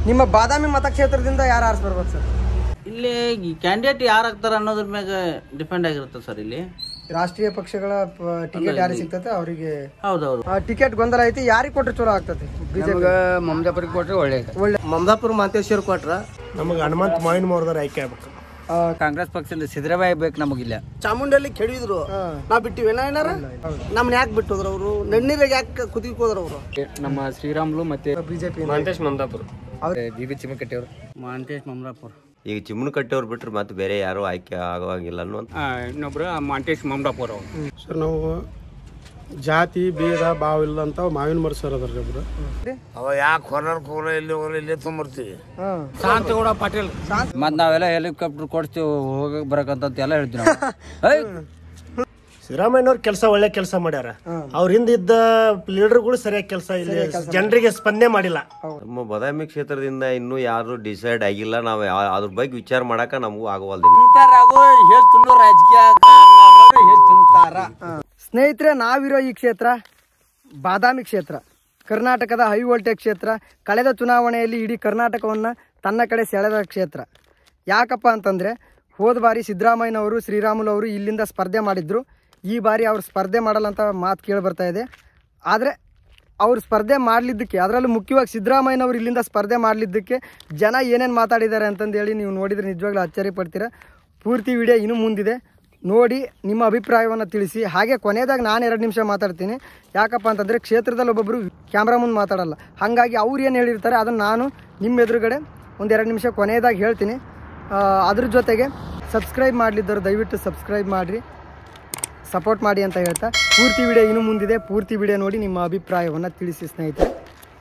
ನಿಮ್ಮ ಬಾದಾಮಿ ಮತಕ್ಷೇತ್ರದಿಂದ ಯಾರು ಆರಿಸಿ ಬರ್ಬೋದು ಸರ್ ಇಲ್ಲಿ ಕ್ಯಾಂಡಿಡೇಟ್ ಯಾರು ಆಗ್ತಾರ ಅನ್ನೋದ್ರ ಮ್ಯಾಗ ಡಿಪೆಂಡ್ ಆಗಿರುತ್ತೆ ಸರ್ ಇಲ್ಲಿ ರಾಷ್ಟ್ರೀಯ ಪಕ್ಷಗಳ ಟಿಕೆಟ್ ಯಾರಿಗೆ ಸಿಗ್ತತೆ ಅವರಿಗೆ ಹೌದೌದು ಟಿಕೆಟ್ ಗೊಂದಲ ಐತಿ ಯಾರಿಗೆ ಕೊಟ್ರೆ ಚಲೋ ಆಗ್ತದೆ ಬಿಜೆಪಿ ಮಮದಾಪುರಿಗೆ ಕೊಟ್ರೆ ಒಳ್ಳೇದು ಒಳ್ಳೆ ಮಮದಾಪುರ ಮಾತೇಶ್ವರ್ ಕೊಟ್ರ ನಮಗೆ ಹನುಮಂತ ಮಾವಿನ ಮೋರ್ದಾರ ಆಯ್ಕೆ ಆಗ್ಬೇಕು ಕಾಂಗ್ರೆಸ್ ಪಕ್ಷದಿಂದ ಸಿದ್ದರಾಮಯ್ಯ ಬೇಕು ನಮಗಿಲ್ಲ ಚಾಮುಂಡಿಯಲ್ಲಿ ಕೆಡಿದ್ರು ನಾವ್ ಬಿಟ್ಟಿವೇನ ಏನಾರ ನಮ್ನ ಯಾಕೆ ಬಿಟ್ಟೋದ್ರ ಅವರು ನನ್ನೀರಾಗ ಯಾಕೆ ಕುದಿಕ್ ಹೋದ್ರ ಅವರು ನಮ್ಮ ಶ್ರೀರಾಮ್ಲು ಮತ್ತೆ BJP Mantesh Mamadapura B B Chimmakatti ಅವರು ಮಾಂತೇಶ್ ಮಮ್ರಾಪುರ್ ಈಗ ಚಿಮ್ಮನ ಕಟ್ಟೆಯವ್ರು ಬಿಟ್ರೆ ಮತ್ತೆ ಬೇರೆ ಯಾರು ಆಯ್ಕೆ ಆಗೋಂಗಿಲ್ಲ ಅನ್ನುವಂಥ ಇನ್ನೊಬ್ರು ಮಾಂಟೇಶ್ ಮಮದಾಪುರ ಅವರು ಸರ್ ನಾವು ಜಾತಿ ಭೇದ ಭಾವ ಇಲ್ಲ ಅಂತ ಮಾವಿನ ಮರ ಸರ್ ಅದಾರ ಒಬ್ರು ಅವ ಯಾಕೆ ಹೊರರ್ ಕೂರ ಇಲ್ಲಿ ಹೋಗ್ರ ಇಲ್ಲೇ ತೊಂಬರ್ತೀವಿ ಹ್ಮ್ ಶಾಂತಗೌಡ ಪಾಟೀಲ್ ಮತ್ ನಾವೆಲ್ಲ ಹೆಲಿಕಾಪ್ಟರ್ ಕೊಡ್ತೀವಿ ಹೋಗಕ್ ಬರಕಂತ ಎಲ್ಲ ಹೇಳ್ತೀವಿ ನಾವು ಏಯ್! ಸಿದ್ದರಾಮಯ್ಯನವ್ರು ಕೆಲಸ ಒಳ್ಳೆ ಕೆಲಸ ಮಾಡ್ಯಾರ ಅವ್ರ ಹಿಂದಿದ್ದ ಲೀಡರ್ಗಳು ಸರಿಯಾಗಿ ಕೆಲಸ ಇಲ್ಲಿ ಜನರಿಗೆ ಸ್ಪಂದನೆ ಮಾಡಿಲ್ಲ ನಮ್ಮ ಬದಾಮಿ ಕ್ಷೇತ್ರದಿಂದ ಇನ್ನೂ ಯಾರು ಡಿಸೈಡ್ ಆಗಿಲ್ಲ ನಾವು ಯಾ- ಅದ್ರ ಬಗ್ಗೆ ವಿಚಾರ ಮಾಡಾಕ ನಮಗೂ ಆಗವಲ್ದಿನ ರಾಜಕೀಯ ಸ್ನೇಹಿತರೆ ನಾವಿರೋ ಈ ಕ್ಷೇತ್ರ ಬಾದಾಮಿ ಕ್ಷೇತ್ರ ಕರ್ನಾಟಕದ ಹೈ ವೋಲ್ಟೇಜ್ ಕ್ಷೇತ್ರ ಕಳೆದ ಚುನಾವಣೆಯಲ್ಲಿ ಇಡೀ ಕರ್ನಾಟಕವನ್ನು ತನ್ನ ಕಡೆ ಸೆಳೆದ ಕ್ಷೇತ್ರ ಯಾಕಪ್ಪ ಅಂತಂದರೆ ಹೋದ ಬಾರಿ ಸಿದ್ದರಾಮಯ್ಯನವರು ಶ್ರೀರಾಮುಲು ಅವರು ಇಲ್ಲಿಂದ ಸ್ಪರ್ಧೆ ಮಾಡಿದ್ರು ಈ ಬಾರಿ ಅವ್ರು ಸ್ಪರ್ಧೆ ಮಾಡಲ್ಲ ಅಂತ ಮಾತು ಕೇಳಿ ಬರ್ತಾ ಇದೆ ಆದರೆ ಅವ್ರು ಸ್ಪರ್ಧೆ ಮಾಡಲಿದ್ದಕ್ಕೆ ಅದರಲ್ಲೂ ಮುಖ್ಯವಾಗಿ ಸಿದ್ದರಾಮಯ್ಯನವರು ಇಲ್ಲಿಂದ ಸ್ಪರ್ಧೆ ಮಾಡಲಿದ್ದಕ್ಕೆ ಜನ ಏನೇನು ಮಾತಾಡಿದ್ದಾರೆ ಅಂತಂದೇಳಿ ನೀವು ನೋಡಿದರೆ ನಿಜವಾಗ್ಲೂ ಆಶ್ಚರ್ಯ ಪಡ್ತೀರಾ ಪೂರ್ತಿ ವಿಡಿಯೋ ಇನ್ನೂ ಮುಂದಿದೆ ನೋಡಿ ನಿಮ್ಮ ಅಭಿಪ್ರಾಯವನ್ನು ತಿಳಿಸಿ ಹಾಗೆ ಕೊನೆಯದಾಗ ನಾನು ಎರಡು ನಿಮಿಷ ಮಾತಾಡ್ತೀನಿ ಯಾಕಪ್ಪ ಅಂತಂದರೆ ಕ್ಷೇತ್ರದಲ್ಲಿ ಒಬ್ಬೊಬ್ಬರು ಕ್ಯಾಮ್ರಾ ಮುಂದೆ ಮಾತಾಡಲ್ಲ ಹಾಗಾಗಿ ಅವ್ರು ಏನು ಹೇಳಿರ್ತಾರೆ ಅದನ್ನು ನಾನು ನಿಮ್ಮ ಎದುರುಗಡೆ ಒಂದು ಎರಡು ನಿಮಿಷ ಕೊನೆಯದಾಗಿ ಹೇಳ್ತೀನಿ ಆ, ಅದ್ರ ಜೊತೆಗೆ ಸಬ್ಸ್ಕ್ರೈಬ್ ಮಾಡಲಿದ್ದರು ದಯವಿಟ್ಟು ಸಬ್ಸ್ಕ್ರೈಬ್ ಮಾಡಿರಿ ಸಪೋರ್ಟ್ ಮಾಡಿ ಅಂತ ಹೇಳ್ತಾ ಪೂರ್ತಿ ವಿಡಿಯೋ ಇನ್ನೂ ಮುಂದಿದೆ ಪೂರ್ತಿ ವಿಡಿಯೋ ನೋಡಿ ನಿಮ್ಮ ಅಭಿಪ್ರಾಯವನ್ನು ತಿಳಿಸಿ ಸ್ನೇಹಿತರೆ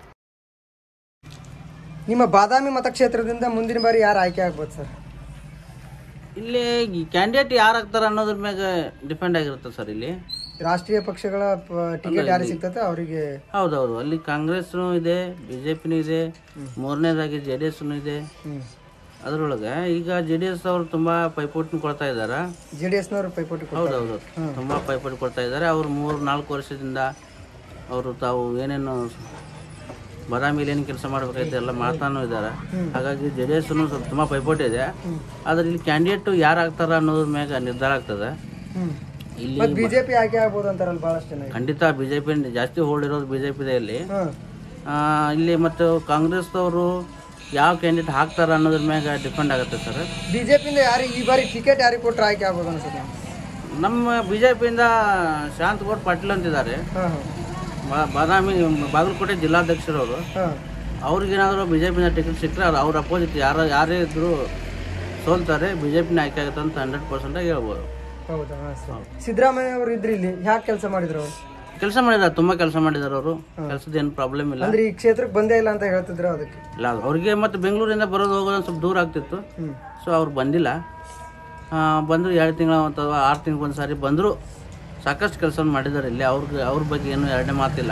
ನಿಮ್ಮ ಬಾದಾಮಿ ಮತಕ್ಷೇತ್ರದಿಂದ ಮುಂದಿನ ಬಾರಿ ಯಾರು ಆಯ್ಕೆ ಆಗ್ಬೋದು ಸರ್ ಇಲ್ಲಿ ಕ್ಯಾಂಡಿಡೇಟ್ ಯಾರು ಆಗ್ತಾರ ಅನ್ನೋದ್ರ ಮ್ಯಾಗ ಡಿಪೆಂಡ್ ಆಗಿರುತ್ತೆ ಸರ್ ಇಲ್ಲಿ ರಾಷ್ಟ್ರೀಯ ಪಕ್ಷಗಳ ಟಿಕೆಟ್ ಯಾರಿಗೆ ಸಿಗ್ತತೆ ಅವರಿಗೆ ಹೌದೌದು ಅಲ್ಲಿ ಕಾಂಗ್ರೆಸ್ನು ಇದೆ ಬಿಜೆಪಿನೂ ಇದೆ ಮೂರನೇದಾಗಿ ಜೆ ಡಿ ಎಸ್ನು ಇದೆ ಅದರೊಳಗೆ ಈಗ ಜೆ ಡಿ ಎಸ್ ಅವರು ತುಂಬಾ ಪೈಪೋಟಿನ ಕೊಡ್ತಾ ಇದ್ದಾರೆ ಜೆ ಡಿ ಎಸ್ನವರು ಪೈಪೋಟಿ ಕೊಡ್ತಾರೆ. ಹೌದೌದು ತುಂಬಾ ಪೈಪೋಟಿ ಕೊಡ್ತಾ ಇದ್ದಾರೆ ಅವ್ರು ಮೂರು ನಾಲ್ಕು ವರ್ಷದಿಂದ ಅವರು ತಾವು ಏನೇನು ಬಾದಾಮಿಲಿ ಏನು ಕೆಲಸ ಮಾಡ್ಬೇಕಾಯ್ತು ಎಲ್ಲ ಮಾಡ್ತಾನೂ ಇದ್ದಾರೆ ಹಾಗಾಗಿ ಜೆ ಡಿ ಎಸ್ ಸ್ವಲ್ಪ ತುಂಬಾ ಪೈಪೋಟಿ ಇದೆ ಆದ್ರೆ ಇಲ್ಲಿ ಕ್ಯಾಂಡಿಡೇಟ್ ಯಾರು ಆಗ್ತಾರ ಅನ್ನೋದ್ರ ಮ್ಯಾಗ ನಿರ್ಧಾರ ಆಗ್ತದೆ ಹ್ಮ್ ಇಲ್ಲಿ ಮತ್ತೆ ಬಿಜೆಪಿ ಆಯ್ಕೆ ಆಗ್ಬೋದು ಅಂತಾರಲ್ಲ ಬಹಳಷ್ಟು ಜನ ಖಂಡಿತ ಬಿಜೆಪಿ ಜಾಸ್ತಿ ಹೋಲ್ಡ್ ಇರೋದು ಬಿಜೆಪಿ ಇದೆ ಇಲ್ಲಿ ಹ್ಮ್ ಆ, ಇಲ್ಲಿ ಮತ್ತು ಕಾಂಗ್ರೆಸ್ದವರು ಯಾವ ಕ್ಯಾಂಡಿಡೇಟ್ ಹಾಕ್ತಾರ ಅನ್ನೋದ್ರ ಮ್ಯಾಗ ಡಿಪೆಂಡ್ ಆಗುತ್ತೆ ಸರ್ ಬಿಜೆಪಿಯಿಂದ ಯಾರಿಗೆ ಈ ಬಾರಿ ಟಿಕೆಟ್ ಯಾರಿಗೆ ಕೊಟ್ಟರೆ ಆಯ್ಕೆ ಆಗ್ಬೋದು ಅನ್ಸುತ್ತೆ ನಮ್ಮ ಬಿ ಜೆ ಪಿಯಿಂದ ಶಾಂತಗೌಡ ಪಾಟೀಲ್ ಅಂತಿದ್ದಾರೆ ಹಾಂ ಬಾ- ಬಾದಾಮಿ ಬಾಗಲಕೋಟೆ ಜಿಲ್ಲಾಧ್ಯಕ್ಷರು ಅವರು ಹಾಂ ಅವ್ರಿಗೇನಾದರೂ ಬಿ ಜೆ ಪಿಯಿಂದ ಟಿಕೆಟ್ ಸಿಕ್ಕರೆ ಅವ್ರು ಅವ್ರ ಅಪೋಸಿಟ್ ಯಾರು ಯಾರೇ ಇದ್ರು ಸೋಲ್ತಾರೆ ಬಿ ಜೆ ಪಿನ ಆಯ್ಕೆ ಆಗುತ್ತೆ ಅಂತ ಹಂಡ್ರೆಡ್ ಪರ್ಸೆಂಟಾಗಿ ಹೇಳ್ಬೋದು ಹೌದಾ ಹಾಂ ಸರಿ ಸಿದ್ದರಾಮಯ್ಯ ಅವರು ಇದ್ರಿ ಇಲ್ಲಿ ಯಾಕೆ ಕೆಲಸ ಮಾಡಿದ್ರು ಅವರು ಕೆಲಸ ಮಾಡಿದ್ದಾರೆ ತುಂಬ ಕೆಲಸ ಮಾಡಿದ್ದಾರೆ ಅವರು ಕೆಲಸದ ಏನು ಪ್ರಾಬ್ಲಮ್ ಇಲ್ಲ ಅಂದ್ರೆ ಈ ಕ್ಷೇತ್ರಕ್ಕೆ ಬಂದೇ ಇಲ್ಲ ಅಂತ ಹೇಳ್ತಿದ್ರು ಅದಕ್ಕೆ ಇಲ್ಲ ಅವ್ರಿಗೆ ಮತ್ತು ಬೆಂಗಳೂರಿಂದ ಬರೋದು ಹೋಗೋದು ಸ್ವಲ್ಪ ದೂರ ಆಗ್ತಿತ್ತು ಸೊ ಅವ್ರು ಬಂದಿಲ್ಲ ಆ, ಬಂದ್ರು ಎರಡು ತಿಂಗಳ ಅಥವಾ ಆರು ತಿಂಗಳು ಒಂದು ಸಾರಿ ಬಂದರು ಸಾಕಷ್ಟು ಕೆಲಸ ಮಾಡಿದ್ದಾರೆ ಇಲ್ಲಿ ಅವ್ರಿಗೆ ಅವ್ರ ಬಗ್ಗೆ ಏನು ಎರಡನೇ ಮಾತಿಲ್ಲ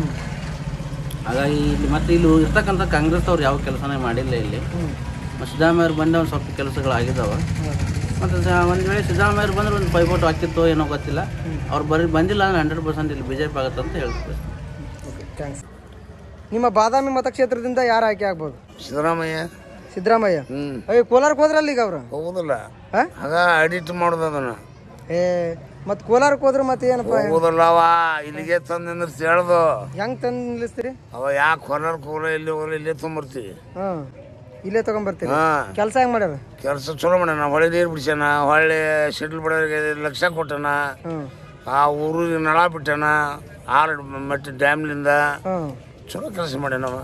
ಹಾಗಾಗಿ ಇಲ್ಲಿ ಮತ್ತೆ ಇಲ್ಲಿ ಇರ್ತಕ್ಕಂಥ ಕಾಂಗ್ರೆಸ್ ಅವ್ರು ಯಾವ ಕೆಲಸನೇ ಮಾಡಿಲ್ಲ ಇಲ್ಲಿ ಮತ್ತು ಸಿದ್ದರಾಮಯ್ಯವ್ರು ಬಂದ ಒಂದು ಸ್ವಲ್ಪ ಕೆಲಸಗಳು ಆಗಿದ್ದಾವೆ ಮತ್ತು ಒಂದು ವೇಳೆ ಸಿದ್ದರಾಮಯ್ಯವ್ರು ಬಂದ್ರೆ ಒಂದು ಪೈಪೋಟ್ ಹಾಕಿತ್ತು ಏನೋ ಗೊತ್ತಿಲ್ಲ ಅವ್ರು ಬರೀ ಬಂದಿಲ್ಲ ಅಂದ್ರೆ ಹಂಡ್ರೆಡ್ ಪರ್ಸೆಂಟ್ ಇಲ್ಲಿ ಬಿ ಜೆ ಪಿ ಆಗುತ್ತೆ ಅಂತ ಹೇಳ್ತೀವಿ ಓಕೆ ಥ್ಯಾಂಕ್ಸ್ ನಿಮ್ಮ ಬಾದಾಮಿ ಮತಕ್ಷೇತ್ರದಿಂದ ಯಾರು ಆಯ್ಕೆ ಆಗ್ಬೋದು ಸಿದ್ದರಾಮಯ್ಯ ಸಿದ್ದರಾಮಯ್ಯ ಹ್ಮ್ ಅಯ್ಯೋ ಕೋಲಾರಕ್ಕೆ ಹೋದ್ರಲ್ಲ ಈಗ ಅವರು ಹೋಗುದಿಲ್ಲ ಹಾ? ಆಗ ಎಡಿಟ್ ಮಾಡೋದು ಅದನ್ನ ಏ ಮತ್ತೆ ಕೋಲಾರಕ್ಕೆ ಹೋದ್ರೆ ಮತ್ತೆ ಏನಪ್ಪ ಹೋಗುದಿಲ್ಲ ಅವ ಇಲ್ಲಿಗೆ ತಂದು ನಿಂದ್ರಿಸಿ ಹೇಳ್ದು ಹೆಂಗ್ ತಂದು ನಿಲ್ಲಿಸ್ತೀರಿ ಅವ ಯಾಕೆ ಹೊರರ್ ಕೂರ ಇಲ್ಲಿ ಹೋಗ್ರ ಇಲ್ಲೇ ತೊಂಬರ್ತೀವಿ ಹಾಂ ಇಲ್ಲೇ ತಗೊಂಬರ್ತೀರಿ ಹಾ ಕೆಲಸ ಹೆಂಗ್ ಮಾಡ್ಯಾರ ಕೆಲಸ ಚಲೋ ಮಾಡ್ಯಾನ ಹೊಳೆ ನೀರು ಬಿಡ್ಸ್ಯಾನ ಹೊಳ್ಳಿ ಶೆಟ್ಲ್ ಬಿಡೋರಿಗೆ ಲಕ್ಷ ಕೊಟ್ಟಾನ ಹ್ಞೂ ಆ ಊರಿಗೆ ನಳ ಬಿಟ್ಟಾನ ಆರು ಮೆಟ್ಟ ಡ್ಯಾಮ್ಲಿಂದ ಹ್ಞೂ ಚಲೋ ಕೆಲಸ ಮಾಡ್ಯಾನವ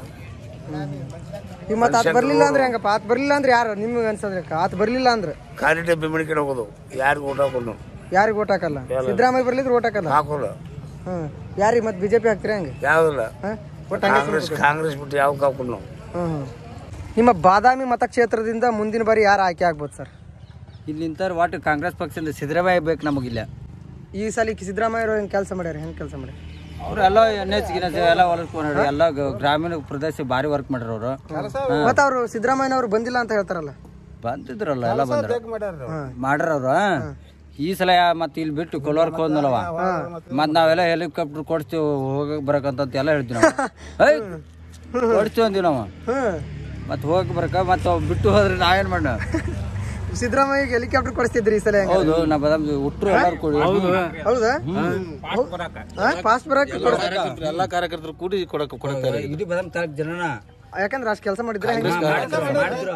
ಈಗ ಮತ್ತೆ ಆತ್ ಬರ್ಲಿಲ್ಲ ಅಂದ್ರೆ ಹೆಂಗಪ್ಪ ಆತ್ ಬರ್ಲಿಲ್ಲ ಅಂದ್ರೆ ಯಾರು ನಿಮ್ಗೆ ಅನ್ಸದ್ರೆ ಆತ್ ಬರ್ಲಿಲ್ಲ ಅಂದ್ರೆ ಖಾಲಿ ಡಬ್ಬಿ ಮಣಿ ಕಡೆ ಹೋಗೋದು ಯಾರಿಗೆ ಊಟ ಹಾಕೊಂಡು ಯಾರಿಗೆ ಓಟ್ ಹಾಕಲ್ಲ ಸಿದ್ದರಾಮಯ್ಯ ಬರ್ಲಿದ್ರೆ ಓಟ್ ಹಾಕಲ್ಲ ಹಾಕೋಲ್ಲ ಹ್ಮ್ ಯಾರಿಗೆ ಮತ್ತೆ ಬಿಜೆಪಿ ಹಾಕ್ತೀರಾ ಹಂಗೆ ಯಾವ್ದಿಲ್ಲ ಹಾಂ ಒಟ್ಟು ಕಾಂಗ್ರೆಸ್ ಕಾಂಗ್ರೆಸ್ ಬಿಟ್ಟು ಯಾವ ಹಾಕೊಂಡು ನಾವು ಹ್ಮ್ ಹ್ಮ್. ನಿಮ್ಮ ಬಾದಾಮಿ ಮತಕ್ಷೇತ್ರದಿಂದ ಮುಂದಿನ ಬಾರಿ ಯಾರು ಆಯ್ಕೆ ಆಗ್ಬೋದು ಸರ್ ಇಲ್ಲಿಂತ ಒಟ್ಟು ಕಾಂಗ್ರೆಸ್ ಪಕ್ಷದಿಂದ ಸಿದ್ದರಾಮಯ್ಯ ಬೇಕು ನಮಗಿಲ್ಲ ಈ ಸಲ ಸಿದ್ದರಾಮಯ್ಯ ಅವರು ಹೆಂಗೆ ಕೆಲಸ ಮಾಡ್ಯಾರ ಹೆಂಗೆ ಕೆಲಸ ಮಾಡ್ಯಾರ ಅವ್ರೆಲ್ಲ ಎನ್ ಎಚ್ ಗಿನ್ ಎಚ್ ಎಲ್ಲ ಹೊಲಸ್ಕೊಂಡು ಎಲ್ಲ ಗ- ಗ್ರಾಮೀಣ ಪ್ರದೇಶ ಭಾರಿ ವರ್ಕ್ ಮಾಡ್ಯಾರ ಅವರು ಮತ್ತೆ ಅವರು ಸಿದ್ದರಾಮಯ್ಯನವರು ಬಂದಿಲ್ಲ ಅಂತ ಹೇಳ್ತಾರಲ್ಲ ಬಂದಿದ್ರಲ್ಲ ಎಲ್ಲ ಬಂದ್ರ ಮಾಡ್ರ ಅವ್ರು ಈ ಸಲ ಮತ್ತೆ ಇಲ್ಲಿ ಬಿಟ್ಟು ಕೊಲ್ವಾರ್ಕ್ ಹೋದ್ನಲ್ಲವ ಮತ್ ನಾವೆಲ್ಲ ಹೆಲಿಕಾಪ್ಟರ್ ಕೊಡ್ತೀವಿ ಹೋಗಕ್ ಬರಕಂತ ಎಲ್ಲ ಹೇಳ್ತೀವಿ ನಾವು ಏಯ್ ಕೊಡ್ತೀವಿ ಅಂತೀವಿ ನಾವು ಹ್ಮ್ ಮತ್ತೆ ಹೋಗಿ ಬರಕ ಮತ್ತೆ ಅವ್ ಬಿಟ್ಟು ಹೋದ್ರೆ ನಾವೇನ್ ಮಾಡ ಸಿದ್ದರಾಮಯ್ಯ ಹೆಲಿಕಾಪ್ಟರ್ ಕೊಡಿಸ್ತಿದ್ರಿ ಈ ಸಲ ಹೆಂಗ? ಹೌದು ನಾ ಬದಾಮ್ ಹುಟ್ರು ಎಲ್ಲಾರು ಕೂಡಿ ಹೌದಾ ಪಾಸ್ ಬರಕ್ ಎಲ್ಲಾ ಕಾರ್ಯಕರ್ತರು ಕೂಡಿ ಕೊಡಕ್ ಕೊಡ್ತಾರೆ ಇಡೀ ಬದಾಮ್ ತಾಲೂಕ್ ಜನನ ಯಾಕಂದ್ರೆ ಅಷ್ಟು ಕೆಲಸ ಮಾಡಿದ್ರೆ ಹೆಂಗೆ? ಮಾಡಿದ್ರು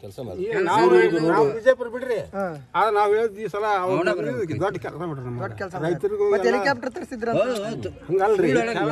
ಬಿಜೆಪಿ ಬಿಡ್ರಿ ಹಾ. ಆದ್ರೆ ನಾವ್ ಹೇಳಿದ್ ಈ ಸಲ ಅವ್ರು ದೊಡ್ಡ ಕೆಲಸ ಮಾಡ್ರಿ ನಮ್ಮ ದೊಡ್ಡ ಕೆಲಸ ಮತ್ತೆ ಹೆಲಿಕಾಪ್ಟರ್ ತರಿಸಿದ್ರ ಹಂಗಲ್ರಿ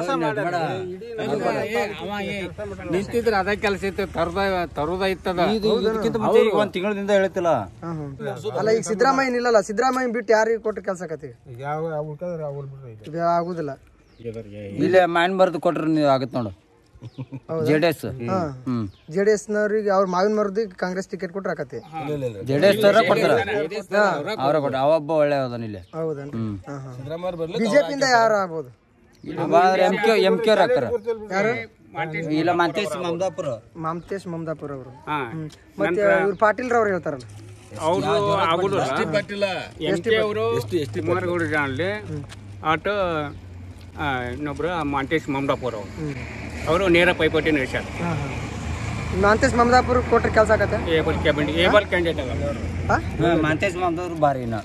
ನಿಂತಿದ್ರೆ ಅದೇ ಕೆಲಸ ಇತ್ತು ತರದ ತರುದ ಇತ್ತದ ಇದು ಇದಕ್ಕಿಂತ ಮುಂಚೆ ಈಗ ಒಂದ್ ತಿಂಗಳದಿಂದ ಹೇಳ್ತಿಲ್ಲ ಅಲ್ಲ ಈಗ ಸಿದ್ದರಾಮಯ್ಯ ನಿಲ್ಲಲ್ಲ ಸಿದ್ದರಾಮಯ್ಯ ಬಿಟ್ಟು ಯಾರಿಗೆ ಕೊಟ್ಟು ಕೆಲಸ ಕತಿ ಯಾವ ಉಳ್ಕಂದ್ರೆ ಅವ್ರು ಬಿಡ್ರಿ ಇದು ಆಗುದಿಲ್ಲ ಇಲ್ಲೇ ಮ್ಯಾನ್ ಬರ್ದು ಕೊಟ್ರೆ ನೀವು ಆಗತ್ ನೋಡು J D S hmm J D S ನವ್ರಿಗೆ ಅವ್ರ ಮಾವಿನ ಮರದಿ ಕಾಂಗ್ರೆಸ್ ಟಿಕೆಟ್ ಕೊಟ್ರೆ ಆಕತಿ ಜೆ ಡಿ ಎಸ್ ಕೊಡ್ತಾರ ಅವ್ರ ಕೊಟ್ಟ ಅವೊಬ್ಬ ಒಳ್ಳೆ ಅವದಾನ ಇಲ್ಲಿ ಹೌದನ್ ಹ್ಮ್ ಬಿಜೆಪಿಯಿಂದ ಯಾರು ಆಗ್ಬೋದು ಇಲ್ಲಿ ಬಾಳ ಎಂ ಕೆ ಎಂ ಕೆ ಅವ್ರು ಹಾಕ್ತಾರ ಇಲ್ಲ ಮಂತೇಶ್ ಮಮದಾಪುರ ಮಮತೇಶ್ ಮಮದಾಪುರ ಅವರು ಹಾ ಮತ್ತೆ ಇವ್ರು ಪಾಟೀಲ್ ರವ್ರು ಹೇಳ್ತಾರಲ್ಲ ಅವರು ಆಗುದಿಲ್ಲ ಎಂ ಕೆ ಅವರು ಕುಮಾರಗೌಡ ಅಲ್ಲಿ ಆಟೋ ಆ, ಇನ್ನೊಬ್ರು ಮಾಂಟೇಶ್ ಮಮದಾಪುರ ಅವರು ಅವರು ನೇರ ಪೈಪೋಟಿ ನಡೆಸ್ಯಾರ ಮಮತೇಶ್ ಮಮದಾಪುರ ಕೊಟ್ರೆ ಕೆಲಸ ಆಗತ್ತೆ ಏಬಲ್ ಕ್ಯಾಬಿನೆಟ್ ಏಬಲ್ ಕ್ಯಾಂಡಿಡೇಟ್ ಅಲ್ಲ ಹಾ, ಮಂತೇಶ್ ಮಮದವ್ರು ಭಾರಿ ಇನ್ನ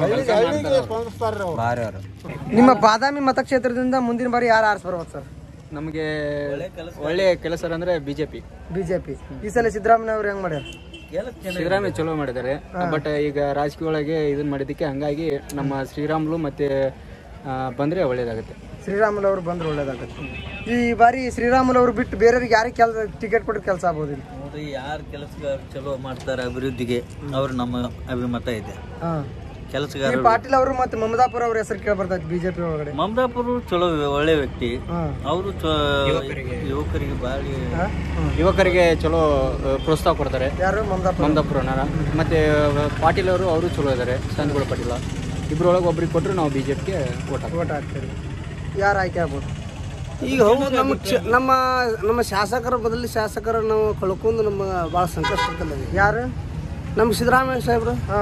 ಭಾರಿ ಅವ್ರು ನಿಮ್ಮ ಬಾದಾಮಿ ಮತಕ್ಷೇತ್ರದಿಂದ ಮುಂದಿನ ಬಾರಿ ಯಾರು ಆರಿಸ್ ಬರ್ಬೋದು ಸರ್ ನಮಗೆ ಒಳ್ಳೆ ಕೆಲಸ ಅಂದ್ರೆ ಬಿಜೆಪಿ ಬಿಜೆಪಿ ಈ ಸಲ ಸಿದ್ದರಾಮಯ್ಯ ಅವ್ರು ಹೆಂಗ್ ಮಾಡ್ಯಾರ ಸಿದ್ದರಾಮಯ್ಯ ಚಲೋ ಮಾಡಿದ್ದಾರೆ ಬಟ್ ಈಗ ರಾಜಕೀಯ ಒಳಗೆ ಇದನ್ನ ಮಾಡಿದ್ದಕ್ಕೆ ಹಂಗಾಗಿ ನಮ್ಮ ಶ್ರೀರಾಮ್ಲು ಮತ್ತೆ ಆ, ಬಂದ್ರೆ ಒಳ್ಳೇದಾಗುತ್ತೆ ಶ್ರೀರಾಮುಲು ಅವರು ಬಂದ್ರೆ ಒಳ್ಳೇದಾಗತ್ತೆ ಈ ಬಾರಿ ಶ್ರೀರಾಮುಲು ಅವರು ಬಿಟ್ಟು ಬೇರೆಯವ್ರಿಗೆ ಯಾರಿಗೆ ಕೆಲ್ಸ ಟಿಕೆಟ್ ಕೊಟ್ಟು ಕೆಲಸ ಆಗ್ಬೋದು ಇಲ್ಲಿ ನೋಡ್ರಿ ಯಾರು ಕೆಲಸಗಾರ ಚಲೋ ಮಾಡ್ತಾರೆ ಅಭಿವೃದ್ಧಿಗೆ ಅವ್ರು ನಮ್ಮ ಅಭಿಮತ ಇದೆ ಹಾ ಕೆಲಸಗಾರ ಈ ಪಾಟೀಲ್ ಅವರು ಮತ್ತೆ ಮಮದಾಪುರ ಅವ್ರ ಹೆಸರು ಕೇಳಿ ಬರ್ತೈತಿ ಬಿಜೆಪಿ ಒಳಗಡೆ ಮಮದಾಪುರ ಚಲೋ ಒಳ್ಳೆ ವ್ಯಕ್ತಿ ಹಾ. ಅವರು ಯುವಕರಿಗೆ ಬಾಳಿ ಹಾ? ಹ್ಮ್. ಯುವಕರಿಗೆ ಚಲೋ ಆ, ಪ್ರೋತ್ಸಾಹ ಕೊಡ್ತಾರೆ ಯಾರು ಮಮದಾಪುರ ಮಮದಾಪುರನಾರ ಮತ್ತೆ ಪಾಟೀಲ್ ಅವರು ಅವರು ಚಲೋ ಇದ್ದಾರೆ ಸಂತಗೋಳ ಪಾಟೀಲ ಇಬ್ಬರೊಳಗೆ ಒಬ್ರಿಗೆ ಕೊಟ್ಟರು ನಾವು ಬಿಜೆಪಿಗೆ ಓಟ್ ಹಾಕ್ತೀವಿ ಓಟ್ ಹಾಕ್ತೀರಿ ಯಾರು ಆಯ್ಕೆ ಆಗ್ಬೋದು ಈಗ ಹೌದು ನಮ್ಮ ಕ್ಷ- ನಮ್ಮ ನಮ್ಮ ಶಾಸಕರ ಬದಲಿ ಶಾಸಕರ ನಾವು ಕಳ್ಕೊಂಡು ನಮ್ಮ ಭಾಳ ಸಂಕಷ್ಟ ಇರ್ತಲ್ಲ ಯಾರು ನಮ್ಮ ಸಿದ್ದರಾಮಯ್ಯ ಸಾಹೇಬ್ರು ಹಾ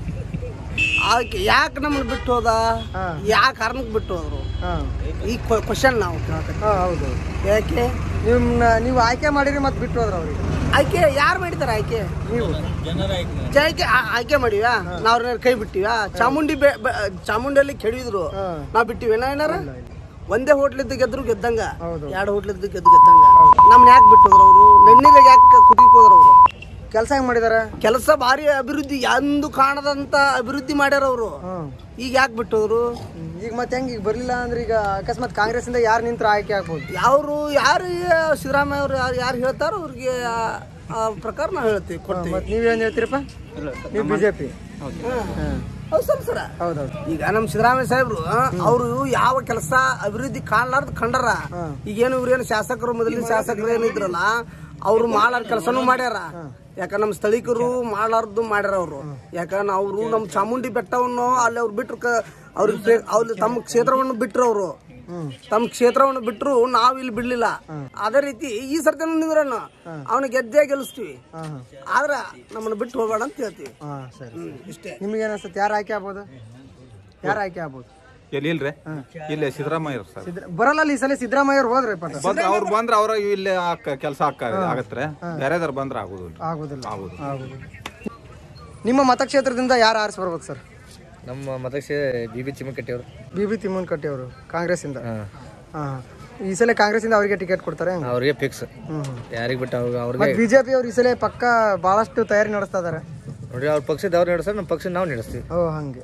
ಅದಕ್ಕೆ ಯಾಕೆ ನಮ್ಮನ್ನು ಬಿಟ್ಟು ಹೋದ ಹಾ. ಯಾವ ಕಾರಣಕ್ಕೆ ಬಿಟ್ಟು ಹೋದ್ರು ಹಾ ಈ ಕ್ವಶನ್ ನಾವು ಕೇಳಕತ್ತೀವಿ. ಹಾ ಹೌದು ಯಾಕೆ ನಿಮ್ನ ನೀವು ಆಯ್ಕೆ ಮಾಡಿರಿ ಮತ್ತೆ ಬಿಟ್ಟು ಹೋದ್ರ ಅವ್ರಿಗೆ ಆಯ್ಕೆ ಯಾರು ಮಾಡಿದಾರೆ ಆಯ್ಕೆ ನೀವು ಆಯ್ಕೆ ಆ- ಆಯ್ಕೆ ಮಾಡಿವ್ಯಾ ನಾವ್ ಅವ್ರನ್ನ ಕೈ ಬಿಟ್ಟಿವ್ಯಾ ಚಾಮುಂಡಿ ಬೆ- ಬೆ- ಚಾಮುಂಡಿಯಲ್ಲಿ ಕೆಡಿದ್ರು ಹಾ. ನಾವ್ ಬಿಟ್ಟಿವೇನ ಏನಾರ ಒಂದೇ ಹೋಟ್ಲಿದ್ದು ಗೆದ್ರು ಗೆದ್ದಂಗ ಹೌದು. ಎರಡು ಹೋಟ್ಲಿದ್ದು ಗೆದ್ದು ಗೆದ್ದಂಗ ನಮ್ನ ಯಾಕೆ ಬಿಟ್ಟೋದ್ರು ಅವರು ನೆಣ್ಣೀರಾಗ ಯಾಕೆ ಕುದಿಕ್ ಹೋದ್ರು ಅವರು ಕೆಲಸ ಹೆಂಗ್ ಮಾಡಿದಾರ ಕೆಲಸ ಭಾರಿ ಅಭಿವೃದ್ಧಿ ಎಂದು ಕಾಣದಂತ ಅಭಿವೃದ್ಧಿ ಮಾಡ್ಯಾರ ಅವರು ಹ್ಮ್ ಈಗ ಯಾಕೆ ಬಿಟ್ಟೋದ್ರು ಈಗ ಮತ್ತೆ ಹೆಂಗ್ ಈಗ ಬರ್ಲಿಲ್ಲ ಅಂದ್ರೆ ಈಗ ಅಕಸ್ಮಾತ್ ಕಾಂಗ್ರೆಸ್ ಇಂದ ಯಾರು ನಿಂತ್ರ ಆಯ್ಕೆ ಆಗ್ಬೋದು ಯಾರು ಯಾರು ಸಿದ್ದರಾಮಯ್ಯ ಅವರು ಯಾರು ಯಾರು ಹೇಳ್ತಾರೋ ಅವ್ರಿಗೆ ಆ- ಆ ಪ್ರಕಾರ ನಾವು ಹೇಳ್ತೀವಿ ಕೊಡ್ತೀವಿ ಮತ್ತೆ ನೀವೇನ್ ಹೇಳ್ತೀರಪ್ಪ ನೀವು ಬಿಜೆಪಿ ಹೌದು ಸರ್ ಸರ ಹೌದೌದು ಈಗ ನಮ್ಮ ಸಿದ್ದರಾಮಯ್ಯ ಸಾಹೇಬ್ರು ಅವರು ಯಾವ ಕೆಲಸ ಅಭಿವೃದ್ಧಿ ಕಾಣ್ಲಾರ್ದು ಕಂಡಾರ ಈಗೇನು ಇವ್ರೇನು ಶಾಸಕರು ಮೊದಲಿನ ಶಾಸಕರು ಏನಿದ್ರಲ್ಲ ಅವ್ರು ಮಾಡಾರ ಕೆಲಸನೂ ಮಾಡ್ಯಾರ ಯಾಕ ನಮ್ಮ ಸ್ಥಳೀಕರು ಮಾಡಾರ್ದು ಮಾಡ್ಯಾರ ಅವರು ಯಾಕಂದ್ರೆ ಅವರು ನಮ್ಮ ಚಾಮುಂಡಿ ಬೆಟ್ಟವನ್ನು ಅಲ್ಲಿ ಅವ್ರು ಬಿಟ್ರು ಕ- ಅವ್ರಿಗೆ ಪ್ಲೇ- ಅವ್ರು ತಮ್ಮ ಕ್ಷೇತ್ರವನ್ನು ಬಿಟ್ರು ಅವರು ತಮ್ಮ ಕ್ಷೇತ್ರವನ್ನು ಬಿಟ್ರು ನಾವ್ ಇಲ್ಲಿ ಬಿಡ್ಲಿಲ್ಲ ಅದೇ ರೀತಿ ಈ ಸರ್ತಿ ನಿಂದ್ರನು ಅವನ ಗೆದ್ದೇ ಗೆಲ್ಲಿಸ್ತೀವಿ ಆದ್ರ ನಮ್ಮನ್ನ ಬಿಟ್ಟು ಹೋಗ್ಬೇಡ ಅಂತ ಹೇಳ್ತೀವಿ ಹಾ ಸರಿ ಹ್ಮ್, ಇಷ್ಟೇ ನಿಮ್ಗೆ ಅನ್ಸುತ್ತೆ ಯಾರು ಆಯ್ಕೆ ಆಗ್ಬೋದು ಯಾರು ಆಯ್ಕೆ ಆಗ್ಬೋದು ಎಲ್ಲಿ ಇಲ್ರಿ ಇಲ್ಲಿ ಸಿದ್ದರಾಮಯ್ಯ ಸರ್ ಸಿದ್ರ ಬರಲ್ಲ ಅಲ್ಲಿ ಈ ಸಲ ಸಿದ್ದರಾಮಯ್ಯ ಅವ್ರು ಹೋದ್ರಿ ಪಟ ಬಂದ್ರ ಅವ್ರು ಬಂದ್ರ ಅವ್ರ ಇಲ್ಲಿ ಕೆಲಸ ಆಗತ್ರೆ ಬೇರೆದಾರ ಬಂದ್ರ ಆಗುದಿಲ್ಲ ಆಗುದಿಲ್ಲ ಆಗುದಿಲ್ಲ ನಿಮ್ಮ ಮತಕ್ಷೇತ್ರದಿಂದ ಯಾರು ಆರಿಸಿ ಬರ್ಬೇಕು ಸರ್ ನಮ್ಮ ಮತಕ್ಷೇ ಬಿ ಬಿ ಚಿಮ್ಮಕಟ್ಟಿ ಅವರು ಬಿ ಬಿ ತಿಮ್ಮನ್ ಕಟ್ಟಿ ಅವರು ಕಾಂಗ್ರೆಸ್ ಇಂದ ಹಾ ಈ ಸಲ ಕಾಂಗ್ರೆಸ್ ಇಂದ ಅವರಿಗೆ ಟಿಕೆಟ್ ಕೊಡ್ತಾರೆ ಹೆಂಗೆ? ಅವ್ರಿಗೆ ಫಿಕ್ಸ್ ಹ್ಮ್ ಹ್ಮ್. ಯಾರಿಗೆ ಬಿಟ್ಟು ಅವ್ರಿಗೆ ಅವ್ರಿಗೆ ಮತ್ತೆ ಬಿಜೆಪಿ ಅವ್ರು ಈ ಸಲ ಪಕ್ಕ ಬಹಳಷ್ಟು ತಯಾರಿ ನಡೆಸ್ತಾ ಇದಾರೆ ನೋಡಿ ಅವ್ರ ಪಕ್ಷದ ಅವ್ರು ನಡೆಸ್ತಾರೆ ನಮ್ಮ ಪಕ್ಷ ನಾವು ನಡೆಸ್ತೀವಿ ಓ ಹಂಗೆ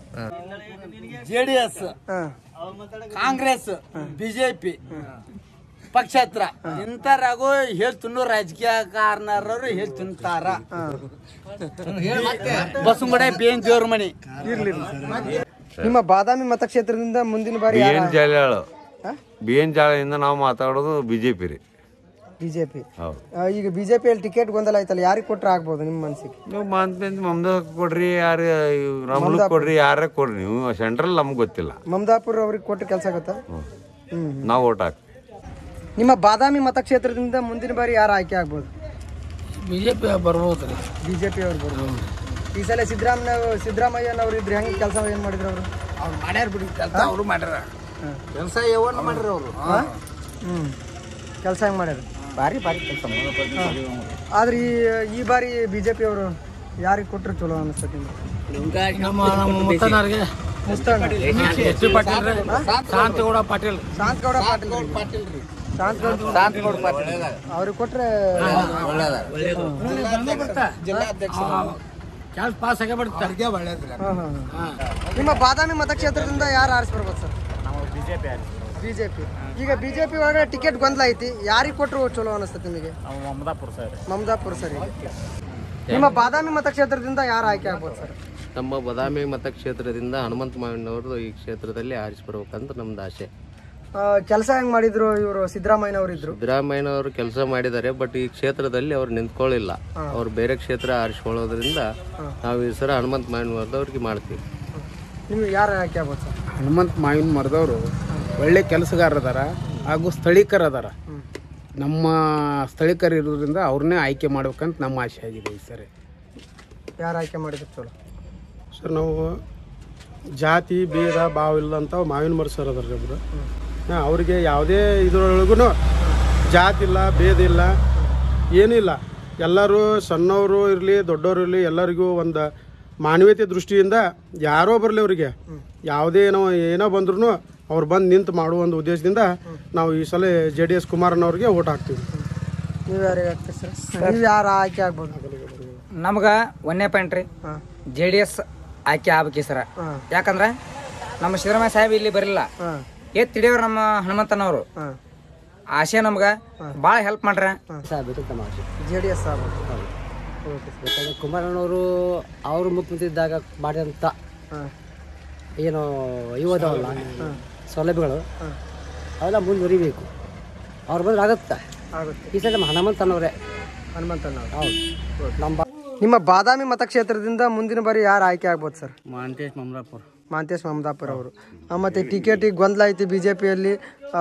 ಜೆ ಡಿ ಎಸ್ ಹಾ ಕಾಂಗ್ರೆಸ್ ಬಿಜೆಪಿ ಪಕ್ಷೇತ್ರ ಇಂಥರಾಗು ಹೇಳ್ತಿನ್ನು ರಾಜಕೀಯ ಕಾರಣರು ಹೇಳ್ತಿಂತಾರ ಬಸವಗಡೆ ಬೇನ್ ದೇವ್ರ ಮನಿ ಇರ್ಲಿ ನಿಮ್ಮ ಬಾದಾಮಿ ಮತಕ್ಷೇತ್ರದಿಂದ ಮುಂದಿನ ಬಾರಿ B N Jala B N ಜಾಳಿಂದ ನಾವು ಮಾತಾಡೋದು ಬಿಜೆಪಿ ರೀ ಬಿಜೆಪಿ ಹೌದು ಈಗ ಬಿಜೆಪಿಯಲ್ಲಿ ಟಿಕೆಟ್ ಗೊಂದಲ ಆಯ್ತಲ್ಲ ಯಾರಿಗೆ ಕೊಟ್ರೆ ಆಗ್ಬೋದು ನಿಮ್ಮ ಮನಸ್ಸಿಗೆ ನೀವು ಮಂತ್ ಮಮ್ದ ಕೊಡ್ರಿ ಯಾರು ರಮಲು ಕೊಡ್ರಿ ಯಾರೇ ಕೊಡ್ರಿ ನೀವು ಸೆಂಟ್ರಲ್ ನಮ್ಗೆ ಗೊತ್ತಿಲ್ಲ ಮಮದಾಪುರ ಅವ್ರಿಗೆ ಕೊಟ್ಟರೆ ಕೆಲಸ ಆಗುತ್ತಾ ಹ್ಮ್ ನಾವು ಓಟ್ ಹಾಕ್ತೀವಿ ನಿಮ್ಮ ಬಾದಾಮಿ ಮತಕ್ಷೇತ್ರದಿಂದ ಮುಂದಿನ ಬಾರಿ ಯಾರು ಆಯ್ಕೆ ಆಗ್ಬೋದು ಬಿಜೆಪಿ ಬರ್ಬೋದು ರೀ ಬಿಜೆಪಿ ಅವ್ರು ಬರ್ಬೋದು ಈ ಸಲ ಸಿದ್ದರಾಮಯ್ಯ ಸಿದ್ದರಾಮಯ್ಯನವ್ರು ಇದ್ರೆ ಹೆಂಗೆ ಕೆಲಸ ಏನು ಮಾಡಿದ್ರು ಅವರು ಅವ್ರು ಮಾಡ್ಯಾರ ಬಿಡಿ ಕೆಲಸ ಅವರು ಮಾಡ್ಯಾರ ಕೆಲಸ ಯಾವನ್ನ ಮಾಡ್ಯಾರ ಅವರು ಹ್ಞೂ ಕೆಲಸ ಹೆಂಗೆ ಮಾಡ್ಯಾರ ಭಾರಿ ಭಾರಿ ಕೆಲಸ ಆದ್ರೆ ಈ ಈ ಬಾರಿ ಬಿಜೆಪಿ ಅವರು ಯಾರಿಗೆ ಕೊಟ್ರೆ ಚಲೋ ಅನಿಸ್ತದೆ ಶಾಂತಗೌಡ ಪಾಟೀಲ್ ಶಾಂತಗೌಡ ಪಾಟೀಲ್ ಶಾಂತಗೌಡ ಪಾಟೀಲ್ ಅವ್ರಿಗೆ ಕೊಟ್ರೆ ಕೆಲಸ ಪಾಸ್ ಆಗೇ ಬಿಡ್ತಾರೆ ಹಾ, ಹಾ, ಹಾ. ನಿಮ್ಮ ಬಾದಾಮಿ ಮತಕ್ಷೇತ್ರದಿಂದ ಯಾರು ಆರಿಸಿ ಬರ್ಬೋದು ಸರ್ ಬಿಜೆಪಿ ಈಗ ಬಿಜೆಪಿ ಒಳಗೆ ಟಿಕೆಟ್ ಗೊಂದಲ ಐತಿ ಯಾರಿಗೆ ಕೊಟ್ಟರು ಚಲೋ ಅನಿಸ್ತದೆ ನಿಮಗೆ ಮಮದಾಪುರ ಸರ್ ಮಮದಾಪುರ ಸರ್ ನಿಮ್ಮ ಬಾದಾಮಿ ಮತಕ್ಷೇತ್ರದಿಂದ ಯಾರು ಆಯ್ಕೆ ಆಗ್ಬೋದು ಸರ್ ನಮ್ಮ ಬದಾಮಿ ಮತಕ್ಷೇತ್ರದಿಂದ ಹನುಮಂತ ಮಾವಿನವರು ಈ ಕ್ಷೇತ್ರದಲ್ಲಿ ಆರಿಸಿ ಬರ್ಬೇಕಂತ ನಮ್ದು ಆಸೆ ಕೆಲಸ ಹೆಂಗ್ ಮಾಡಿದ್ರು ಇವರು ಸಿದ್ದರಾಮಯ್ಯನವರು ಇದ್ರು ಸಿದ್ದರಾಮಯ್ಯನವರು ಕೆಲಸ ಮಾಡಿದ್ದಾರೆ ಬಟ್ ಈ ಕ್ಷೇತ್ರದಲ್ಲಿ ಅವ್ರು ನಿಂತ್ಕೊಳ್ಳಿಲ್ಲ ಅವ್ರು ಬೇರೆ ಕ್ಷೇತ್ರ ಆರಿಸ್ಕೊಳ್ಳೋದ್ರಿಂದ ನಾವು ಈ ಸಲ ಹನುಮಂತ ಮಾವಿನವ್ರದವ್ರಿಗೆ ಮಾಡ್ತೀವಿ ನಿಮ್ಗೆ ಯಾರು ಆಯ್ಕೆ ಆಗ್ಬೋದು ಸರ್ ಹನುಮಂತ ಮಾವಿನ ಮರದವರು ಒಳ್ಳೆ ಕೆಲಸಗಾರ ಅದಾರ ಹಾಗೂ ಸ್ಥಳೀಕರ ಅದಾರ ನಮ್ಮ ಸ್ಥಳೀಕರು ಇರೋದ್ರಿಂದ ಅವ್ರನ್ನೇ ಆಯ್ಕೆ ಮಾಡ್ಬೇಕಂತ ನಮ್ಮ ಆಸೆ ಆಗಿದೆ ಈ ಸರಿ ಯಾರು ಆಯ್ಕೆ ಮಾಡಿದ್ರು ಚಲೋ ಸರ್ ನಾವು ಜಾತಿ ಭೇದ ಭಾವ ಇಲ್ಲ ಅಂತ ಮಾವಿನ ಮರ ಸರ್ ಅದಾರ ಒಬ್ರು ಹಾಂ ಅವ್ರಿಗೆ ಯಾವುದೇ ಇದ್ರೊಳಗೂ ಜಾತಿ ಇಲ್ಲ ಭೇದ ಇಲ್ಲ ಏನೂ ಇಲ್ಲ ಎಲ್ಲರೂ ಸಣ್ಣವರು ಇರಲಿ ದೊಡ್ಡವರು ಇರಲಿ ಎಲ್ಲರಿಗೂ ಒಂದು ಮಾನವೀಯತೆ ದೃಷ್ಟಿಯಿಂದ ಯಾರೋ ಬರಲಿ ಅವರಿಗೆ ಯಾವುದೇ ಏನೋ ಏನೋ ಬಂದ್ರೂ ಅವ್ರು ಬಂದು ನಿಂತು ಮಾಡುವ ಒಂದು ಉದ್ದೇಶದಿಂದ ನಾವು ಈ ಸಲ ಜೆ ಡಿ ಎಸ್ ಕುಮಾರಣ್ಣವ್ರಿಗೆ ಓಟ್ ಹಾಕ್ತೀವಿ ನೀವು ಯಾರಿಗೆ ಆಗ್ತೀರಿ ಸರ್ ನೀವು ಯಾರು ಆಯ್ಕೆ ಆಗ್ಬೋದು ನಮ್ಗೆ ಒಂದೇ ಪಾಯಿಂಟ್ ರೀ ಜೆ ಡಿ ಎಸ್ ಆಯ್ಕೆ ಆಗ್ಬೇಕಿ ಸರ ಯಾಕಂದ್ರೆ ನಮ್ಮ ಸಿದ್ದರಾಮಯ್ಯ ಸಾಹೇಬ್ ಇಲ್ಲಿ ಬರಲಿಲ್ಲ ಎತ್ ಹಿಡಿಯೋರು ನಮ್ಮ ಹನುಮಂತನವರು ಆಸೆ ನಮ್ಗೆ ಭಾಳ ಹೆಲ್ಪ್ ಮಾಡ್ರ ಜೆ ಡಿ ಎಸ್ ಆಗ್ಬೋದು ಯಾಕಂದ್ರೆ ಕುಮಾರಣ್ಣವರು ಅವರು ಮುಖ್ಯಮಂತ್ರಿ ಇದ್ದಾಗ ಮಾಡಿದಂಥ ಏನು ಇವುದವಲ್ಲ ಸೌಲಭ್ಯಗಳು ಅವೆಲ್ಲ ಮುಂದುವರಿಬೇಕು ಅವ್ರು ಬಂದ್ರೆ ಆಗುತ್ತೆ ಆಗುತ್ತೆ ಈ ಸಲ ನಮ್ಮ ಹನುಮಂತನವರೇ ಹನುಮಂತನವರು ಹೌದು ನಮ್ಮ ನಿಮ್ಮ ಬಾದಾಮಿ ಮತಕ್ಷೇತ್ರದಿಂದ ಮುಂದಿನ ಬಾರಿ ಯಾರು ಆಯ್ಕೆ ಆಗ್ಬೋದು ಸರ್ ಮಾಂತೇಶ್ ಮಮರಾಪುರ್ ಮಾಂತೇಶ್ ಮಮದಾಪುರ ಅವರು ಆ, ಮತ್ತೆ ಟಿಕೆಟಿಗೆ ಗೊಂದಲ ಐತಿ ಬಿಜೆಪಿಯಲ್ಲಿ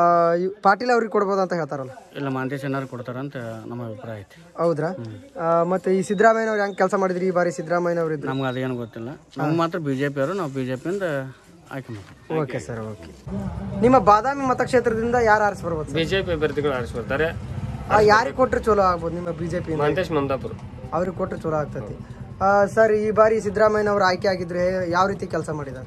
ಪಾಟೀಲ್ ಅವ್ರಿಗೆ ಕೊಡ್ಬೋದು ಅಂತ ಹೇಳ್ತಾರಲ್ಲ ಇಲ್ಲ ಮಾಂತೇಶ್ ಏನಾರು ಕೊಡ್ತಾರಂತ ನಮ್ಮ ಅಭಿಪ್ರಾಯ ಐತಿ ಹೌದ್ರಾ ಆ, ಮತ್ತೆ ಈ ಸಿದ್ದರಾಮಯ್ಯನವ್ರು ಹೆಂಗ್ ಕೆಲಸ ಮಾಡಿದ್ರಿ ಈ ಬಾರಿ ಸಿದ್ದರಾಮಯ್ಯನವ್ರು ಇದ್ರು ನಮ್ಗೆ ಅದೇನು ಗೊತ್ತಿಲ್ಲ ನಮ್ಗೆ ಮಾತ್ರ ಬಿ ಜೆ ಪಿಯವರು ನಾವು ಬಿ ಜೆ ಪಿಯಿಂದ ಆಯ್ಕೆ ಮಾಡ್ತೀವಿ ಓಕೆ ಸರ್ ಓಕೆ ನಿಮ್ಮ ಬಾದಾಮಿ ಮತಕ್ಷೇತ್ರದಿಂದ ಯಾರು ಆರಿಸಿ ಬರ್ಬೋದು ಸರ್ ಬಿಜೆಪಿ ಅಭ್ಯರ್ಥಿಗಳು ಆರಿಸ್ಕೊಳ್ತಾರೆ ಯಾರಿಗೆ ಕೊಟ್ರೆ ಚಲೋ ಆಗ್ಬೋದು ನಿಮ್ಮ ಬಿಜೆಪಿ ಮಹಂತೇಶ್ ಮಮದಾಪುರ ಅವ್ರಿಗೆ ಕೊಟ್ರೆ ಚಲೋ ಆಗ್ತೈತಿ ಆ, ಸರ್ ಈ ಬಾರಿ ಸಿದ್ದರಾಮಯ್ಯನವರು ಆಯ್ಕೆ ಆಗಿದ್ರೆ ಯಾವ ರೀತಿ ಕೆಲಸ ಮಾಡಿದ್ದಾರೆ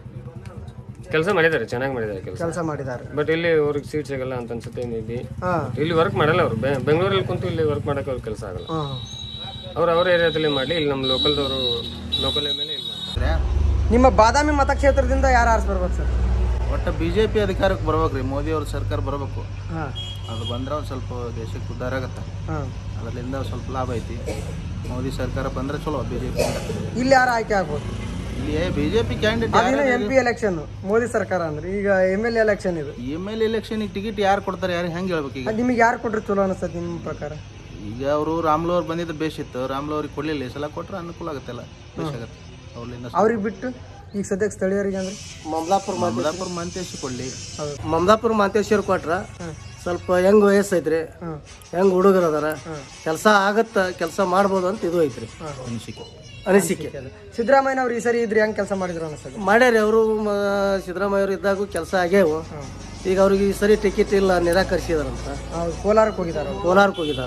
ಕೆಲಸ ಮಾಡಿದ್ದಾರೆ ಚೆನ್ನಾಗಿ ಮಾಡಿದ್ದಾರೆ ಕೆಲಸ ಕೆಲಸ ಮಾಡಿದ್ದಾರೆ ಬಟ್ ಇಲ್ಲಿ ಅವ್ರಿಗೆ ಸೀಟ್ ಸಿಗಲ್ಲ ಅಂತ ಅನ್ಸುತ್ತೆ ಮೇ ಬಿ ಹಾ. ಇಲ್ಲಿ ವರ್ಕ್ ಮಾಡಲ್ಲ ಅವ್ರು ಬೆ- ಬೆಂಗಳೂರಲ್ಲಿ ಕುಂತು ಇಲ್ಲಿ ವರ್ಕ್ ಮಾಡಕ್ಕೆ ಅವ್ರ ಕೆಲಸ ಆಗಲ್ಲ ಹಾ. ಅವ್ರು ಅವ್ರ ಏರಿಯಾದಲ್ಲಿ ಮಾಡಲಿ ಇಲ್ಲಿ ನಮ್ಮ ಲೋಕಲ್ದವರು ಲೋಕಲ್ ಎಮ್ ಎಲ್ ಎ ಇಲ್ಲ ನಿಮ್ಮ ಬಾದಾಮಿ ಮತಕ್ಷೇತ್ರದಿಂದ ಯಾರು ಆರಿಸಿ ಬರ್ಬೋದು ಸರ್ ಒಟ್ಟು ಬಿ ಜೆ ಪಿ ಅಧಿಕಾರಕ್ಕೆ ಬರ್ಬೇಕು ರೀ ಮೋದಿ ಅವ್ರ ಸರ್ಕಾರ ಬರಬೇಕು ಹಾಂ ಅದು ಬಂದ್ರೆ ಒಂದು ಸ್ವಲ್ಪ ದೇಶಕ್ಕೆ ಉದ್ಧಾರ ಆಗತ್ತೆ ಹಾಂ ಅದರಿಂದ ಸ್ವಲ್ಪ ಲಾಭ ಐತಿ ಮೋದಿ ಸರ್ಕಾರ ಬಂದ್ರೆ ಚಲೋ ಬಿ ಜೆ ಪಿ ಇಲ್ಲಿ ಯಾರು ಆಯ್ಕೆ ಆಗ್ಬೋದು ಇಲ್ಲಿ ಬಿ ಜೆ ಪಿ ಕ್ಯಾಂಡಿಡೇಟ್ ಅದೇನೋ ಎಂ ಪಿ ಎಲೆಕ್ಷನ್ ಮೋದಿ ಸರ್ಕಾರ ಅಂದ್ರೆ ಈಗ ಎಮ್ ಎಲ್ ಎಲೆಕ್ಷನ್ ಇದು ಎಮ್ ಎಲ್ ಎಲೆಕ್ಷನ್ಗೆ ಟಿಕೆಟ್ ಯಾರು ಕೊಡ್ತಾರೆ ಯಾರು ಹೆಂಗೆ ಹೇಳ್ಬೇಕು ಈಗ ಅದ್ ನಿಮಗೆ ಯಾರು ಕೊಟ್ರೆ ಚಲೋ ಅನಿಸ್ತದೆ ನಿಮ್ಮ ಪ್ರಕಾರ ಈಗ ಅವರು ರಾಮ್ಲು ಅವ್ರು ಬಂದಿದ್ದು ಬೇಷ್ ಇತ್ತು ರಾಮ್ಲು ಅವ್ರಿಗೆ ಕೊಡಲಿಲ್ಲ ಈ ಸಲ ಕೊಟ್ರೆ ಅನುಕೂಲ ಆಗುತ್ತಲ್ಲ ಬೇಷ್ ಆಗತ್ತೆ ಅವ್ರಿಂದ ಅವ್ರಿಗೆ ಬಿಟ್ಟು ಈಗ ಸದ್ಯಕ್ಕೆ ಸ್ಥಳೀಯರಿಗೆ ಅಂದ್ರೆ ಮಮಲಾಪುರ ಮಮದಾಪುರ ಮಂತೇಶ್ ಕೊಡ್ಲಿ ಮಮದಾಪುರ ಮಾಂತೇಶ್ವರ ಕೊಟ್ರ ಸ್ವಲ್ಪ ಹೆಂಗ್ ವಯಸ್ಸು ಐತ್ರಿ ಹೆಂಗ್ ಹುಡುಗರು ಅದಾರ ಕೆಲಸ ಆಗತ್ತ ಕೆಲಸ ಮಾಡ್ಬೋದು ಅಂತ ಇದು ಐತ್ರಿ ಅನಿಸಿಕೆ ಅನಿಸಿಕೆ ಸಿದ್ದರಾಮಯ್ಯನವ್ರು ಈ ಸರಿ ಇದ್ರೆ ಹೆಂಗ್ ಕೆಲಸ ಮಾಡಿದ್ರು ಅನಿಸ್ತದೆ ಮಾಡ್ಯಾರಿ ಅವರು ಸಿದ್ದರಾಮಯ್ಯ ಅವರು ಇದ್ದಾಗೂ ಕೆಲಸ ಆಗ್ಯಾವು ಈಗ ಅವ್ರಿಗೆ ಈ ಸರಿ ಟಿಕೆಟ್ ಇಲ್ಲ ನಿರಾಕರಿಸಿದಾರಂತ ಹೌದು ಕೋಲಾರಕ್ಕೆ ಹೋಗಿದ್ದಾರೆ ಅವ್ರು. ಕೋಲಾರಕ್ಕೆ ಹೋಗಿದಾರ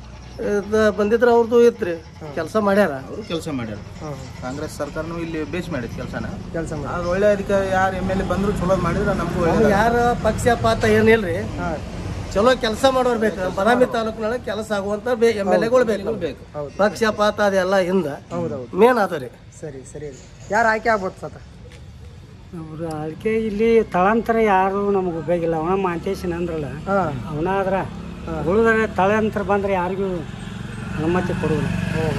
ಇದ್ ಬಂದಿದ್ರ ಅವ್ರದ್ದು ಇತ್ರಿ ಕೆಲಸ ಮಾಡ್ಯಾರ ಅವರು ಕೆಲಸ ಮಾಡ್ಯಾರ ಕಾಂಗ್ರೆಸ್ ಸರ್ಕಾರನೂ ಇಲ್ಲಿ ಬೇಸ್ ಮಾಡಿತ್ತು ಕೆಲಸನ ಕೆಲಸ ಮಾಡಿ ಆದ್ರೆ ಒಳ್ಳೆ ಅಧಿಕಾರಿ ಯಾರು ಎಮ್ ಎಲ್ ಎ ಬಂದ್ರು ಚಲೋ ಮಾಡಿದ್ರೆ ನಮಗೂ ಒಳ್ಳೆ ಯಾರ ಪಕ್ಷಪಾತ ಏನಿಲ್ರಿ ಚಲೋ ಕೆಲಸ ಮಾಡೋರ್ ಬೇಕು ನಮ್ಮ ಬದಾಮಿ ತಾಲೂಕಿನೊಳಗೆ ಕೆಲಸ ಆಗುವಂತ ಎಮ್ ಎಲ್ ಎಗಳು ಬೇಕು ಪಕ್ಷಪಾತ ಅದೆಲ್ಲ ಹಿಂದ ಮೇನ್ ಆತರಿ ಸರಿ ಸರಿ ಯಾರು ಆಯ್ಕೆ ಆಗ್ಬೋದು ಸತ ಅವ್ರು ಅದಕ್ಕೆ ಇಲ್ಲಿ ತಳಾಂತರ ಯಾರು ನಮಗೆ ಉಪಯೋಗಿಲ್ಲ ಅವನ ಮಾಂತೇಶನ್ ಅಂದ್ರಲ್ಲ ಅವನಾದ್ರ ಉಳಿದ್ರೆ ತಳಾಂತರ ಬಂದ್ರೆ ಯಾರಿಗೂ ಅನುಮತಿ ಕೊಡುವುದಿಲ್ಲ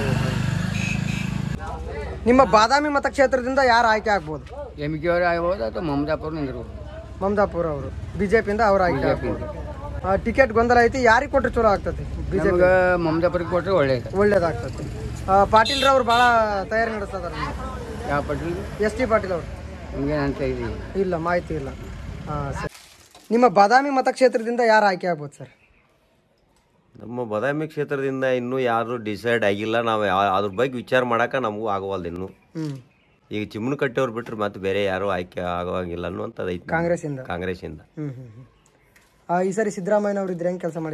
ನಿಮ್ಮ ಬಾದಾಮಿ ಮತಕ್ಷೇತ್ರದಿಂದ ಯಾರು ಆಯ್ಕೆ ಆಗ್ಬೋದು ಎಮ್ ಕೆ ಅವ್ರು ಆಗ್ಬೋದು ಅಥವಾ ಮಮದಾಪುರ ನಿಂದಿರ್ಬೋದು ಮಮದಾಪುರ ಅವರು ಬಿಜೆಪಿಯಿಂದ ಅವ್ರು ಆಯ್ಕೆ ಆಗ್ಬೋದು ಟಿಕೆಟ್ ಗೊಂದಲ ಐತಿ ಯಾರಿಗೆ ಕೊಟ್ರೆ ಚಲೋ ಆಗ್ತದೆ ಬಿಜೆಪಿ ನಮ್ಗೆ ಮಮದಾಪುರಕ್ಕೆ ಕೊಟ್ಟರೆ ಒಳ್ಳೇದು ಒಳ್ಳೇದಾಗ್ತದೆ ಪಾಟೀಲ್ ರವ್ರು ಭಾಳ ತಯಾರಿ ನಡೆಸ್ತದಾರ ಯಾವ ಪಟ್ಟಿ ಎಸ್ ಟಿ ಪಾಟೀಲ್ ಅವರು ನಿಮ್ಗೆ ಅಂತ ಇದೀವಿ ಇಲ್ಲ ಮಾಹಿತಿ ಇಲ್ಲ ಹಾಂ ಸರಿ ನಿಮ್ಮ ಬಾದಾಮಿ ಮತಕ್ಷೇತ್ರದಿಂದ ಯಾರು ಆಯ್ಕೆ ಆಗ್ಬೋದು ಸರ್ ನಮ್ಮ ಬದಾಮಿ ಕ್ಷೇತ್ರದಿಂದ ಇನ್ನೂ ಯಾರು ಡಿಸೈಡ್ ಆಗಿಲ್ಲ ನಾವು ಯಾ- ಅದ್ರ ಬಗ್ಗೆ ವಿಚಾರ ಮಾಡಕ್ಕೆ ನಮಗೂ ಆಗವಲ್ದು ಇನ್ನು ಹ್ಞೂ ಈಗ ಚಿಮ್ಮನ ಕಟ್ಟೆಯವ್ರು ಬಿಟ್ರೆ ಮತ್ತೆ ಬೇರೆ ಯಾರು ಆಯ್ಕೆ ಆಗೋಂಗಿಲ್ಲ ಅನ್ನುವಂಥದ್ದು ಐತಿ ಕಾಂಗ್ರೆಸ್ಸಿಂದ ಕಾಂಗ್ರೆಸ್ಸಿಂದ ಹ್ಞೂ ಹ್ಞೂ ಹ್ಞೂ ಈ ಸರಿ ಸಿದ್ದರಾಮಯ್ಯನವ್ರು ಇದ್ರೆ ಹೆಂಗೆ ಕೆಲಸ ಮಾಡಿದ್ರು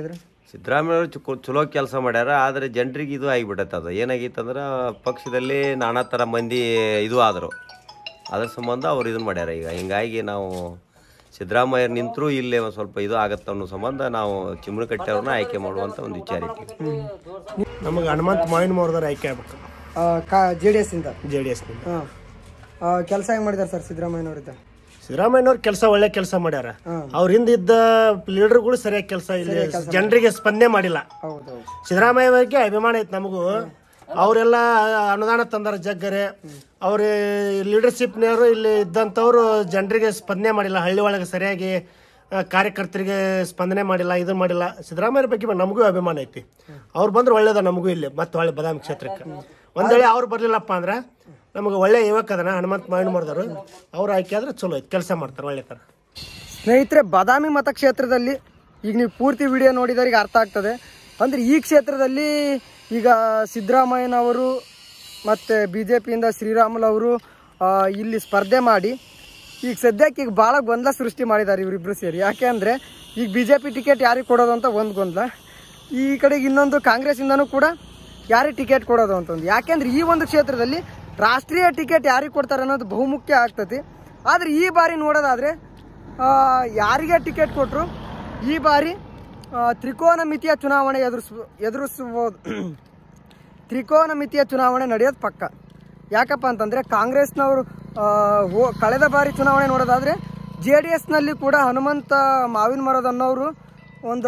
ಸಿದ್ದರಾಮಯ್ಯವರು ಚು ಚಲೋ ಕೆಲಸ ಮಾಡ್ಯಾರ ಆದರೆ ಜನರಿಗೆ ಇದು ಆಗಿಬಿಟ್ಟೈತೆ ಅದು ಏನಾಗೈತೆ ಅಂದ್ರೆ ಪಕ್ಷದಲ್ಲಿ ನಾನಾ ಥರ ಮಂದಿ ಇದು ಆದರು ಅದ್ರ ಸಂಬಂಧ ಅವ್ರು ಇದನ್ನು ಮಾಡ್ಯಾರ ಈಗ ಹಿಂಗಾಗಿ ನಾವು ಸಿದ್ದರಾಮಯ್ಯ ನಿಂತರೂ ಇಲ್ಲೇ ಒಂದು ಸ್ವಲ್ಪ ಇದು ಆಗತ್ತೆ ಅನ್ನೋ ಸಂಬಂಧ ನಾವು ಚಿಮ್ಮನಕಟ್ಟೆ ಅವ್ರನ್ನ ಆಯ್ಕೆ ಮಾಡುವಂಥ ಒಂದು ವಿಚಾರ ಇಟ್ಟಿವಿ ನಮಗೆ ಹನುಮಂತ ಮಾವಿನ ಮೋರ್ದವ್ರು ಆಯ್ಕೆ ಆಗ್ಬೇಕು ಜೆ ಡಿ ಎಸ್ ಇಂದ ಜೆ ಡಿ ಎಸ್ ಹಾಂ ಕೆಲಸ ಹೆಂಗ್ ಮಾಡಿದಾರೆ ಸರ್ ಸಿದ್ದರಾಮಯ್ಯನವರಿದ್ದ ಸಿದ್ದರಾಮಯ್ಯನವ್ರು ಕೆಲಸ ಒಳ್ಳೆ ಕೆಲಸ ಮಾಡ್ಯಾರ ಅವ್ರ ಹಿಂದೆ ಇದ್ದ ಲೀಡರ್ಗಳು ಸರಿಯಾಗಿ ಕೆಲಸ ಇಲ್ಲಿ ಜನರಿಗೆ ಸ್ಪಂದನೆ ಮಾಡಿಲ್ಲ ಹೌದೌದು ಸಿದ್ದರಾಮಯ್ಯ ಬಗ್ಗೆ ಅಭಿಮಾನ ಐತೆ ನಮಗೂ ಅವರೆಲ್ಲ ಅನುದಾನ ತಂದಾರ ಜಗ್ಗರೆ ಅವ್ರ ಲೀಡರ್ಶಿಪ್ನವರು ಇಲ್ಲಿ ಇದ್ದಂಥವ್ರು ಜನರಿಗೆ ಸ್ಪಂದನೆ ಮಾಡಿಲ್ಲ ಹಳ್ಳಿ ಒಳಗೆ ಸರಿಯಾಗಿ ಆ, ಕಾರ್ಯಕರ್ತರಿಗೆ ಸ್ಪಂದನೆ ಮಾಡಿಲ್ಲ ಇದು ಮಾಡಿಲ್ಲ ಸಿದ್ದರಾಮಯ್ಯ ಬಗ್ಗೆ ನಮಗೂ ಅಭಿಮಾನ ಐತಿ ಅವ್ರು ಬಂದ್ರೆ ಒಳ್ಳೇದ ನಮಗೂ ಇಲ್ಲಿ ಮತ್ತೆ ಒಳ್ಳೆ ಬದಾಮಿ ಕ್ಷೇತ್ರಕ್ಕೆ ಒಂದ್ ವೇಳೆ ಅವ್ರು ಬರ್ಲಿಲ್ಲಪ್ಪ ಅಂದ್ರೆ ನಮಗೆ ಒಳ್ಳೆ ಯುವಕ ಅದನ ಹನುಮಂತ ಮಾವಿನ ಮಾಡಿದವರು ಅವ್ರು ಆಯ್ಕೆ ಆದ್ರೆ ಚಲೋ ಐತಿ ಕೆಲಸ ಮಾಡ್ತಾರೆ ಒಳ್ಳೆ ಥರ ಸ್ನೇಹಿತರೆ ಬಾದಾಮಿ ಮತಕ್ಷೇತ್ರದಲ್ಲಿ ಈಗ ನೀವು ಪೂರ್ತಿ ವಿಡಿಯೋ ನೋಡಿದವರಿಗೆ ಅರ್ಥ ಆಗ್ತದೆ ಅಂದರೆ ಈ ಕ್ಷೇತ್ರದಲ್ಲಿ ಈಗ ಸಿದ್ದರಾಮಯ್ಯನವರು ಮತ್ತು ಬಿ ಜೆ ಪಿಯಿಂದ ಶ್ರೀರಾಮುಲು ಅವರು ಆ, ಇಲ್ಲಿ ಸ್ಪರ್ಧೆ ಮಾಡಿ ಈಗ ಸದ್ಯಕ್ಕೆ ಈಗ ಭಾಳ ಗೊಂದಲ ಸೃಷ್ಟಿ ಮಾಡಿದ್ದಾರೆ ಇವರಿಬ್ಬರು ಸೇರಿ ಯಾಕೆ ಅಂದರೆ ಈಗ ಬಿ ಜೆ ಪಿ ಟಿಕೆಟ್ ಯಾರಿಗೆ ಕೊಡೋದು ಅಂತ ಒಂದು ಗೊಂದಲ ಈ ಕಡೆಗೆ ಇನ್ನೊಂದು ಕಾಂಗ್ರೆಸ್ಸಿಂದನೂ ಕೂಡ ಯಾರಿಗೆ ಟಿಕೆಟ್ ಕೊಡೋದು ಅಂತಂದು ಯಾಕೆಂದ್ರೆ ಈ ಒಂದು ಕ್ಷೇತ್ರದಲ್ಲಿ ರಾಷ್ಟ್ರೀಯ ಟಿಕೆಟ್ ಯಾರಿಗೆ ಕೊಡ್ತಾರೆ ಅನ್ನೋದು ಬಹುಮುಖ್ಯ ಆಗ್ತತಿ ಆದರೆ ಈ ಬಾರಿ ನೋಡೋದಾದರೆ ಆ, ಯಾರಿಗೆ ಟಿಕೆಟ್ ಕೊಟ್ಟರು ಈ ಬಾರಿ ಆ, ತ್ರಿಕೋನ ಮಿತಿಯ ಚುನಾವಣೆ ಎದುರಿಸ್ ಎದುರಿಸಬಹುದು ತ್ರಿಕೋನ ಮಿತಿಯ ಚುನಾವಣೆ ನಡೆಯೋದು ಪಕ್ಕ ಯಾಕಪ್ಪ ಅಂತಂದರೆ ಕಾಂಗ್ರೆಸ್ನವರು ಆ, ಹೋ ಕಳೆದ ಬಾರಿ ಚುನಾವಣೆ ನೋಡೋದಾದರೆ ಜೆ ಡಿ ಎಸ್ನಲ್ಲಿ ಕೂಡ ಹನುಮಂತ ಮಾವಿನ ಮರದ ಅನ್ನೋರು ಒಂದು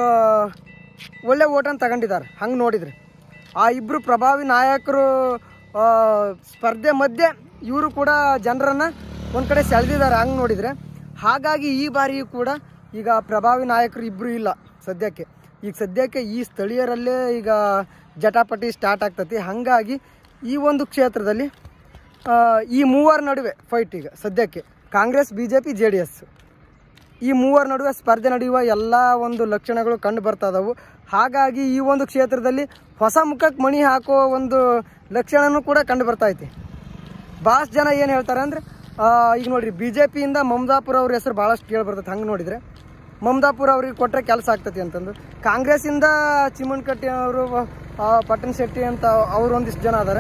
ಒಳ್ಳೆ ಓಟನ್ನು ತಗೊಂಡಿದ್ದಾರೆ ಹಂಗೆ ನೋಡಿದರೆ ಆ ಇಬ್ಬರು ಪ್ರಭಾವಿ ನಾಯಕರು ಆ, ಸ್ಪರ್ಧೆ ಮಧ್ಯೆ ಇವರು ಕೂಡ ಜನರನ್ನು ಒಂದು ಕಡೆ ಸೆಳೆದಿದ್ದಾರೆ ಹಂಗೆ ನೋಡಿದರೆ ಹಾಗಾಗಿ ಈ ಬಾರಿಯೂ ಕೂಡ ಈಗ ಪ್ರಭಾವಿ ನಾಯಕರು ಇಬ್ಬರು ಇಲ್ಲ ಸದ್ಯಕ್ಕೆ ಈಗ ಸದ್ಯಕ್ಕೆ ಈ ಸ್ಥಳೀಯರಲ್ಲೇ ಈಗ ಜಟಾಪಟಿ ಸ್ಟಾರ್ಟ್ ಆಗ್ತತಿ ಹಾಗಾಗಿ ಈ ಒಂದು ಕ್ಷೇತ್ರದಲ್ಲಿ ಆ, ಈ ಮೂವರ ನಡುವೆ ಫೈಟ್ ಈಗ ಸದ್ಯಕ್ಕೆ Congress B J P J D S ಈ ಮೂವರ ನಡುವೆ ಸ್ಪರ್ಧೆ ನಡೆಯುವ ಎಲ್ಲ ಒಂದು ಲಕ್ಷಣಗಳು ಕಂಡು ಬರ್ತಾ ಇದಾವು ಹಾಗಾಗಿ ಈ ಒಂದು ಕ್ಷೇತ್ರದಲ್ಲಿ ಹೊಸ ಮುಖಕ್ಕೆ ಮಣಿ ಹಾಕೋ ಒಂದು ಲಕ್ಷಣನೂ ಕೂಡ ಕಂಡು ಬರ್ತಾ ಐತಿ ಭಾಳಷ್ಟು ಜನ ಏನು ಹೇಳ್ತಾರೆ ಅಂದರೆ ಈಗ ನೋಡ್ರಿ ಬಿ ಜೆ ಪಿಯಿಂದ ಮಮದಾಪುರ ಅವ್ರ ಹೆಸರು ಭಾಳಷ್ಟು ಕೇಳಿ ಬರ್ತೈತೆ ಹಂಗೆ ನೋಡಿದರೆ ಮಮದಾಪುರ ಅವ್ರಿಗೆ ಕೊಟ್ಟರೆ ಕೆಲಸ ಆಗ್ತೈತಿ ಅಂತಂದು ಕಾಂಗ್ರೆಸ್ಸಿಂದ ಚಿಮ್ಮಣ್ಕಟ್ಟಿ ಅವರು ಪಟ್ಟಣ ಶೆಟ್ಟಿ ಅಂತ ಅವ್ರು ಒಂದಿಷ್ಟು ಜನ ಅದಾರೆ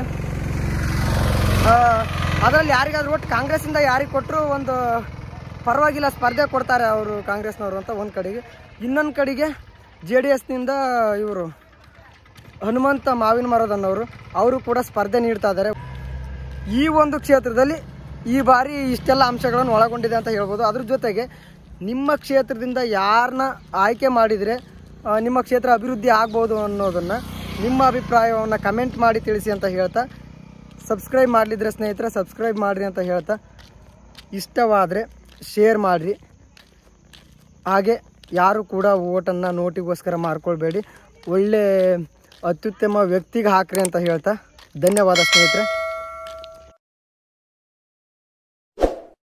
ಅದರಲ್ಲಿ ಯಾರಿಗಾದ್ರೂ ಒಟ್ಟು ಕಾಂಗ್ರೆಸ್ಸಿಂದ ಯಾರಿಗೆ ಕೊಟ್ಟರು ಒಂದು ಪರವಾಗಿಲ್ಲ ಸ್ಪರ್ಧೆ ಕೊಡ್ತಾರೆ ಅವರು ಕಾಂಗ್ರೆಸ್ನವರು ಅಂತ ಒಂದು ಕಡೆಗೆ ಇನ್ನೊಂದು ಕಡೆಗೆ ಜೆ ಡಿ ಎಸ್ನಿಂದ ಇವರು ಹನುಮಂತ ಮಾವಿನ ಮರದನ್ನವರು ಅವರು ಕೂಡ ಸ್ಪರ್ಧೆ ನೀಡ್ತಾ ಇದ್ದಾರೆ ಈ ಒಂದು ಕ್ಷೇತ್ರದಲ್ಲಿ ಈ ಬಾರಿ ಇಷ್ಟೆಲ್ಲ ಅಂಶಗಳನ್ನು ಒಳಗೊಂಡಿದೆ ಅಂತ ಹೇಳ್ಬೋದು ಅದ್ರ ಜೊತೆಗೆ ನಿಮ್ಮ ಕ್ಷೇತ್ರದಿಂದ ಯಾರನ್ನ ಆಯ್ಕೆ ಮಾಡಿದರೆ ಆ, ನಿಮ್ಮ ಕ್ಷೇತ್ರ ಅಭಿವೃದ್ಧಿ ಆಗ್ಬೋದು ಅನ್ನೋದನ್ನು ನಿಮ್ಮ ಅಭಿಪ್ರಾಯವನ್ನು ಕಮೆಂಟ್ ಮಾಡಿ ತಿಳಿಸಿ ಅಂತ ಹೇಳ್ತಾ ಸಬ್ಸ್ಕ್ರೈಬ್ ಮಾಡಲಿದ್ರೆ ಸ್ನೇಹಿತರೆ ಸಬ್ಸ್ಕ್ರೈಬ್ ಮಾಡಿರಿ ಅಂತ ಹೇಳ್ತಾ ಇಷ್ಟವಾದರೆ ಶೇರ್ ಮಾಡಿರಿ ಹಾಗೆ ಯಾರು ಕೂಡ ಓಟನ್ನು ನೋಟಿಗೋಸ್ಕರ ಮಾರ್ಕೊಳ್ಬೇಡಿ ಒಳ್ಳೆ ಅತ್ಯುತ್ತಮ ವ್ಯಕ್ತಿಗೆ ಹಾಕ್ರಿ ಅಂತ ಹೇಳ್ತಾ ಧನ್ಯವಾದ ಸ್ನೇಹಿತರೆ